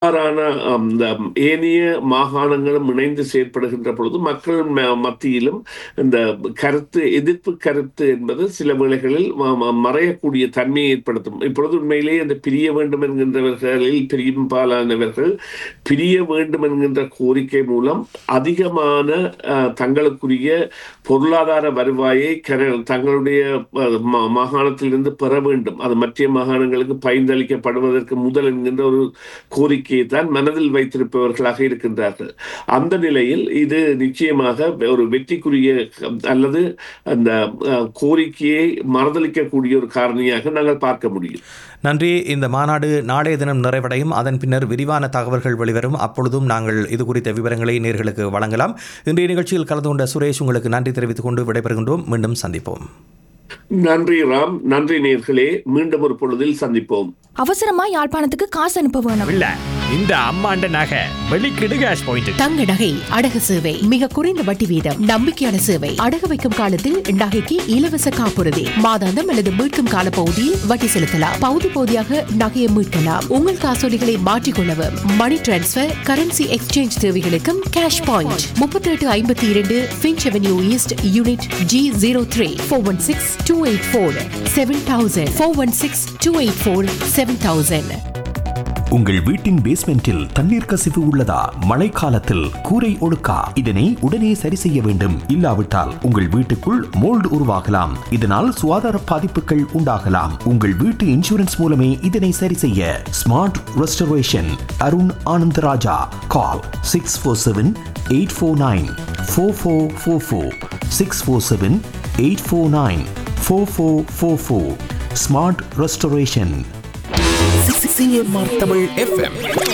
இவ்வாறான அம், இந்த ஏனைய மாகாணங்களும் இணைந்து செயற்படுகின்ற பொழுது மக்கள் ம- மத்தியிலும் இந்த கருத்து எதிர்ப்பு கருத்து என்பது சில வேளைகளில் ம- ம- மறையக்கூடிய தன்மையை ஏற்படுத்தும் இப்பொழுது உண்மையிலேயே அந்த பிரிய வேண்டும் என்கின்றவர்களில் பெரும்பாலானவர்கள் பிரிய வேண்டும் என்கின்ற கோரிக்கை மூலம் அதிகமான அஹ், தங்களுக்குரிய பொருளாதார வருவாயை கர- தங்களுடைய அஹ், மா- மாகாணத்திலிருந்து பெற வேண்டும் அது மற்ற மாகாணங்களுக்கு பயந்தளிக்கப்படுவதற்கு முதல் என்கின்ற ஒரு கோரிக்கையை தான் மனதில் வைத்திருப்பவர்களாக இருக்கின்றார்கள் அந்த நிலையில் இது நிச்சயமாக ஒரு வெற்றிக்குரிய அல்லது அந்த அஹ், கோரிக்கையை மறுதளிக்கக்கூடிய ஒரு காரணியாக நாங்கள் பார்க்க முடியும் நன்றி இந்த மாநாடு நாளைய தினம் நிறைவடையும் அதன் பின்னர் விரிவான தகவல்கள் வெளிவரும் அப்பொழுதும் நாங்கள் இது குறித்த விவரங்களை நேர்களுக்கு வழங்கலாம் இன்றைய நிகழ்ச்சியில் கலந்து கொண்ட சுரேஷ் உங்களுக்கு நன்றி தெரிவித்துக் கொண்டு விடைபெறுகின்றோம் மீண்டும் சந்திப்போம் நன்றி ராம் நன்றி நேர்களே மீண்டும் ஒரு பொழுதில் சந்திப்போம் அவசரமா யாழ்ப்பாணத்துக்கு காசு அனுப்ப வேணும் இல்ல இந்த அம்மாண்ட நகை வெளிக்கிடு கேஷ் பாயிண்ட் தங்க நகை அடகு சேவை மிக குறைந்த வட்டி வீதம் நம்பிக்கையான சேவை அடகு வைக்கும் காலத்தில் நகைக்கு இலவச காப்புறுதி மாதாந்தம் அல்லது மீட்கும் கால பகுதியில் வட்டி செலுத்தலாம் பகுதி பகுதியாக நகையை மீட்கலாம் உங்கள் காசோலிகளை மாற்றிக்கொள்ளவும் மணி டிரான்ஸ்பர் கரன்சி எக்ஸ்சேஞ்ச் தேவைகளுக்கும் கேஷ் பாயிண்ட் முப்பத்தி எட்டு ஐம்பத்தி இரண்டு Finch avenue east unit G zero three four one six two eight four seven thousand four one six two eight four seven thousand உங்கள் வீட்டின் பேஸ்மெண்டில் தண்ணீர் கசிவு உள்ளதா மழைக்காலத்தில் கூரை ஒழுக்கா இதனை உடனே சரி செய்ய வேண்டும் இல்லாவிட்டால் உங்கள் வீட்டுக்குள் மோல்டு உருவாகலாம் இதனால் சுகாதார பாதிப்புகள் உண்டாகலாம் உங்கள் வீட்டு இன்சூரன்ஸ் மூலமே இதனை சரி செய்ய smart restoration Arun Anand Raja call six four seven eight four nine four four four four six four seven eight four nine four four four four smart restoration CMR Tamil FM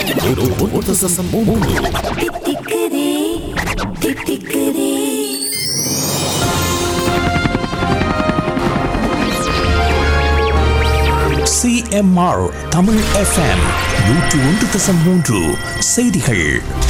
தித்திக்குதே தித்திக்குதே சிஎம்ஆர் தமிழ் எஃப்எம் நூற்று ஒன்று தசம் மூன்று செய்திகள்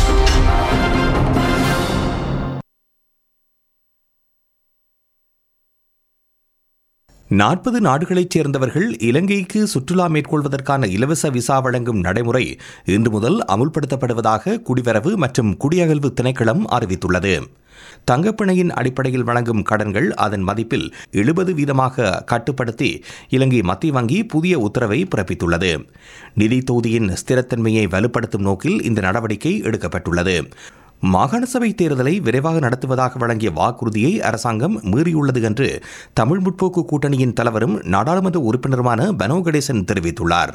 நாற்பது நாடுகளைச் சேர்ந்தவர்கள் இலங்கைக்கு சுற்றுலா மேற்கொள்வதற்கான இலவச விசா வழங்கும் நடைமுறை இன்று முதல் அமுல்படுத்தப்படுவதாக குடிவரவு மற்றும் குடியகல்வு திணைக்களம் அறிவித்துள்ளது தங்கப்பிணையின் அடிப்படையில் வழங்கும் கடன்கள் அதன் மதிப்பில் எழுபது வீதமாக கட்டுப்படுத்தி இலங்கை மத்திய வங்கி புதிய உத்தரவை பிறப்பித்துள்ளது நிதி தொகுதியின் ஸ்திரத்தன்மையை வலுப்படுத்தும் நோக்கில் இந்த நடவடிக்கை எடுக்கப்பட்டுள்ளது மாகாண சபை தேர்தலை விரைவாக நடத்துவதாக வழங்கிய வாக்குறுதியை அரசாங்கம் மீறியுள்ளது என்று தமிழ் முற்போக்கு கூட்டணியின் தலைவரும் நாடாளுமன்ற உறுப்பினருமான பனோ கணேசன் தெரிவித்துள்ளார்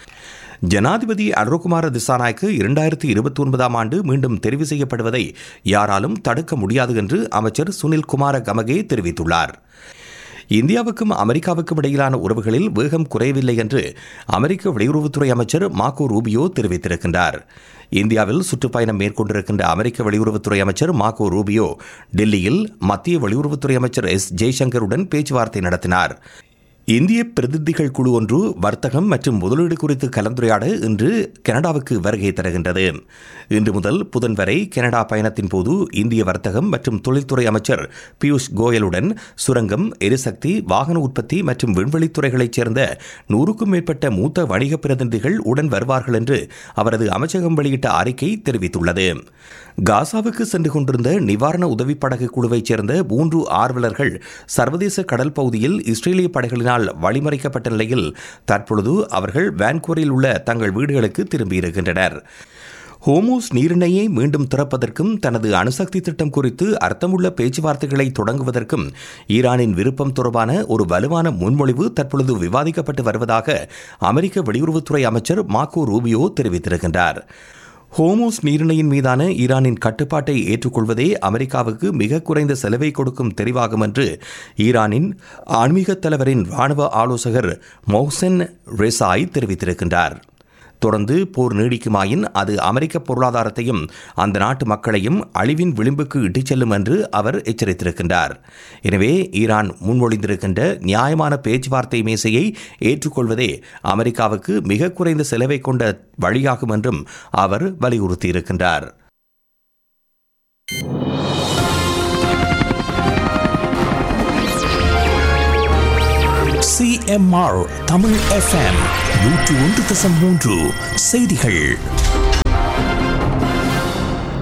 ஜனாதிபதி அனுரகுமார திசாநாயக்கு இரண்டாயிரத்தி இருபத்தி ஒன்பதாம் ஆண்டு மீண்டும் தெரிவு செய்யப்படுவதை யாராலும் தடுக்க முடியாது என்று அமைச்சர் சுனில் குமார கமகே தெரிவித்துள்ளார் இந்தியாவுக்கும் அமெரிக்காவுக்கும் இடையிலான உறவுகளில் வேகம் குறையவில்லை என்று அமெரிக்க வெளியுறவுத்துறை அமைச்சர் மார்க்கோ ரூபியோ தெரிவித்திருக்கின்றார் இந்தியாவில் சுற்றுப்பயணம் மேற்கொண்டிருக்கின்ற அமெரிக்க வெளியுறவுத்துறை அமைச்சர் மார்க்கோ ரூபியோ டெல்லியில் மத்திய வெளியுறவுத்துறை அமைச்சர் எஸ் ஜெய்சங்கருடன் பேச்சுவார்த்தை நடத்தினார் இந்திய பிரதிநிதிகள் குழு ஒன்று வர்த்தகம் மற்றும் முதலீடு குறித்து கலந்துரையாட இன்று கனடாவுக்கு வருகை தருகின்றது இன்று முதல் புதன் வரை கனடா பயணத்தின் போது இந்திய வர்த்தகம் மற்றும் தொழில்துறை அமைச்சர் பியூஷ் கோயலுடன் சுரங்கம் எரிசக்தி வாகன உற்பத்தி மற்றும் விண்வெளித்துறைகளைச் சேர்ந்த நூறுக்கும் மேற்பட்ட மூத்த வணிக பிரதிநிதிகள் உடன் வருவார்கள் என்று அவரது அமைச்சகம் வெளியிட்ட அறிக்கை தெரிவித்துள்ளது காசாவுக்கு சென்று கொண்டிருந்த நிவாரண உதவி படகு குழுவைச் சேர்ந்த மூன்று ஆர்வலர்கள் சர்வதேச கடல் பகுதியில் இஸ்ரேலிய படைகளினால் வழிமறைக்கப்பட்ட நிலையில் தற்பொழுது அவர்கள் வான்கூரில் உள்ள தங்கள் வீடுகளுக்கு திரும்பியிருக்கின்றனர் ஹோமோஸ் நீரிணையை மீண்டும் திறப்பதற்கும் தனது அணுசக்தி திட்டம் குறித்து அர்த்தமுள்ள பேச்சுவார்த்தைகளை தொடங்குவதற்கும் ஈரானின் விருப்பம் தொடர்பான ஒரு வலுவான முன்மொழிவு தற்பொழுது விவாதிக்கப்பட்டு வருவதாக அமெரிக்க வெளியுறவுத்துறை அமைச்சர் மார்க்கோ ரூபியோ தெரிவித்திருக்கின்றார் ஹோமோஸ் நீரிணையின் மீதான ஈரானின் கட்டுப்பாட்டை ஏற்றுக்கொள்வதே அமெரிக்காவுக்கு மிக குறைந்த செலவை கொடுக்கும் தெரிவாகும் என்று ஈரானின் ஆன்மீக தலைவரின் ராணுவ ஆலோசகர் மொஹ்சென் ரெசாய் தெரிவித்திருக்கின்றார் தொடர்ந்து போர் நீடிக்குமாயின் அது அமெரிக்க பொருளாதாரத்தையும் அந்த நாட்டு மக்களையும் அழிவின் விளிம்புக்கு இட்டுச் செல்லும் என்று அவர் எச்சரித்திருக்கின்றார் எனவே ஈரான் முன்மொழிந்திருக்கின்ற நியாயமான பேச்சுவார்த்தை மேசையை ஏற்றுக்கொள்வதே அமெரிக்காவுக்கு மிக குறைந்த செலவை கொண்ட வழியாகும் என்றும் அவர் வலியுறுத்தியிருக்கின்றார் சிஎம்ஆர் தமிழ் எஃப்எம் நூற்று ஒன்று தசம் மூன்று செய்திகள்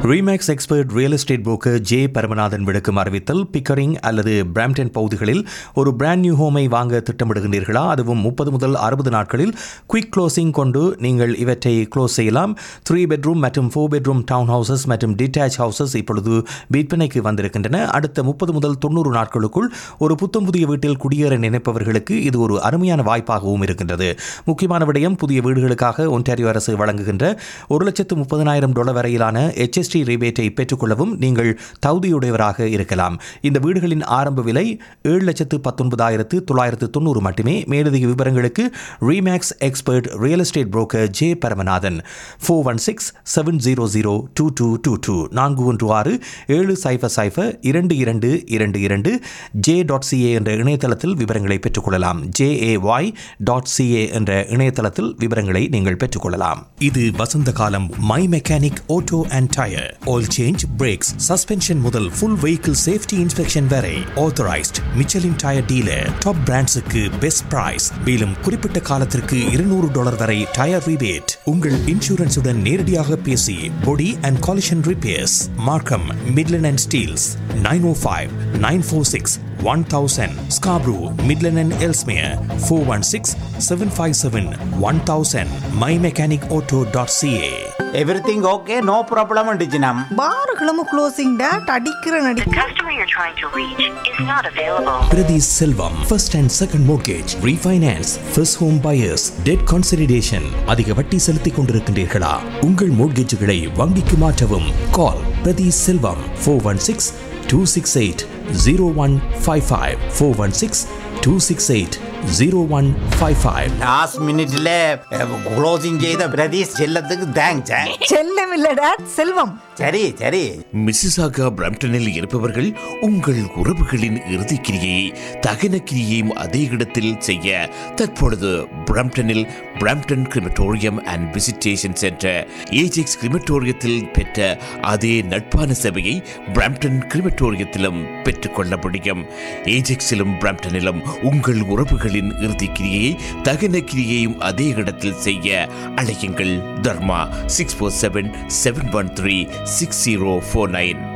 Remax expert real estate broker J Paramanathan விடுக்கும் அறிவித்தல் பிக்கரிங் அல்லது பிராம்டன் பகுதிகளில் ஒரு பிராண்ட் நியூ ஹோமை வாங்க திட்டமிடுகின்றீர்களா அதுவும் முப்பது முதல் அறுபது நாட்களில் குயிக் க்ளோசிங் கொண்டு நீங்கள் இவற்றை க்ளோஸ் செய்யலாம் த்ரீ பெட்ரூம் மற்றும் ஃபோர் பெட்ரூம் டவுன் ஹவுசஸ் மற்றும் டிட்டாச் ஹவுசஸ் இப்பொழுது விற்பனைக்கு வந்திருக்கின்றன அடுத்த முப்பது முதல் தொண்ணூறு நாட்களுக்குள் ஒரு புத்தம் புதிய வீட்டில் குடியேற நினைப்பவர்களுக்கு இது ஒரு அருமையான வாய்ப்பாகவும் இருக்கின்றது முக்கியமான விடயம் புதிய வீடுகளுக்காக ஒன்டாரியோ அரசு வழங்குகின்ற ஒரு லட்சத்து முப்பதனாயிரம் டாலர் வரையிலான HST ரிபேட்டை பெற்றுக்கொள்ளவும் நீங்கள் தகுதியுடையவராக இருக்கலாம் இந்த வீடுகளின் ஆரம்ப விலை ஏழு லட்சத்து பத்தொன்பதாயிரத்து தொள்ளாயிரத்து தொண்ணூறு மட்டுமே மேலதிக விவரங்களுக்கு Remax expert real estate broker J Paramanathan four one six seven zero zero two two two two நான்கு ஒன்று ஆறு ஏழு சைஃபர் சைஃபர் இரண்டு இரண்டு இரண்டு இரண்டு ஜே டாட் சிஏ என்ற இணையதளத்தில் விவரங்களை பெற்றுக்கொள்ளலாம் ஜேஏஒய் டாட் சிஏ என்ற இணையதளத்தில் விவரங்களை நீங்கள் பெற்றுக்கொள்ளலாம் இது வசந்த காலம் my mechanic auto and tyre oil change brakes suspension முதல் ஃபுல் வெஹிக்கிள் சேஃப்டி இன்ஸ்பெக்ஷன் வரை authorised Michelin tyre dealer top பிராண்ட்ஸுக்கு பெஸ்ட் பிரைஸ் மேலும் குறிப்பிட்ட காலத்திற்கு இருநூறு டாலர் வரை டயர் ரிபேட் உங்கள் இன்சூரன்ஸுடன் நேரடியாக பேசி body and collision repairs Markham Midland and Steeles nine O five nine four six one thousand Scarborough Midland and Ellesmere four one six seven five seven one thousand my mechanic auto dot CA everything okay no problem டிஜினம் பாருகளும் closing date அடிக்கிற நடி customer you're trying to reach is not available. Priti Selvam, first and second mortgage, refinance, first home buyers, debt consolidation. அதிக வட்டி செலுத்திக் கொண்டிருக்கின்றீர்களா உங்கள் மோட்கேஜுகளை வங்கிக்கு மாற்றவும் call Prathi Selvam four one six two six eight zero one five five four one six two six eight zero one five five last மினிட்ல closing செய்த பிரதீஷ் செல்லத்துக்கு thanks செல்லம் இல்ல டேட் செல்வம் சரி சரி மிசிசாகா பிரம்டனில் இருப்பவர்கள் உங்கள் உறவுகளின் இறுதிக் கிரியை தகன கிரியையும் அதே இடத்தில் செய்ய தற்பொழுது பிரம்டனில் Brampton crematorium and visitation centre Ajax கிரிமட்டோரியத்தில் பெற்ற அதே நட்பான சேவையை பிரம்டன் கிரிமட்டோரியத்திலும் பெற்றுக்கொள்ள முடியும் ஏஜெக்ஸிலும் பிரம்டனிலும் உங்கள் உறவுகளின் இறுதிக் கிரியை தகன கிரியையும் அதே இடத்தில் செய்ய அழையுங்கள் Dharma six four seven seven one three six zero four nine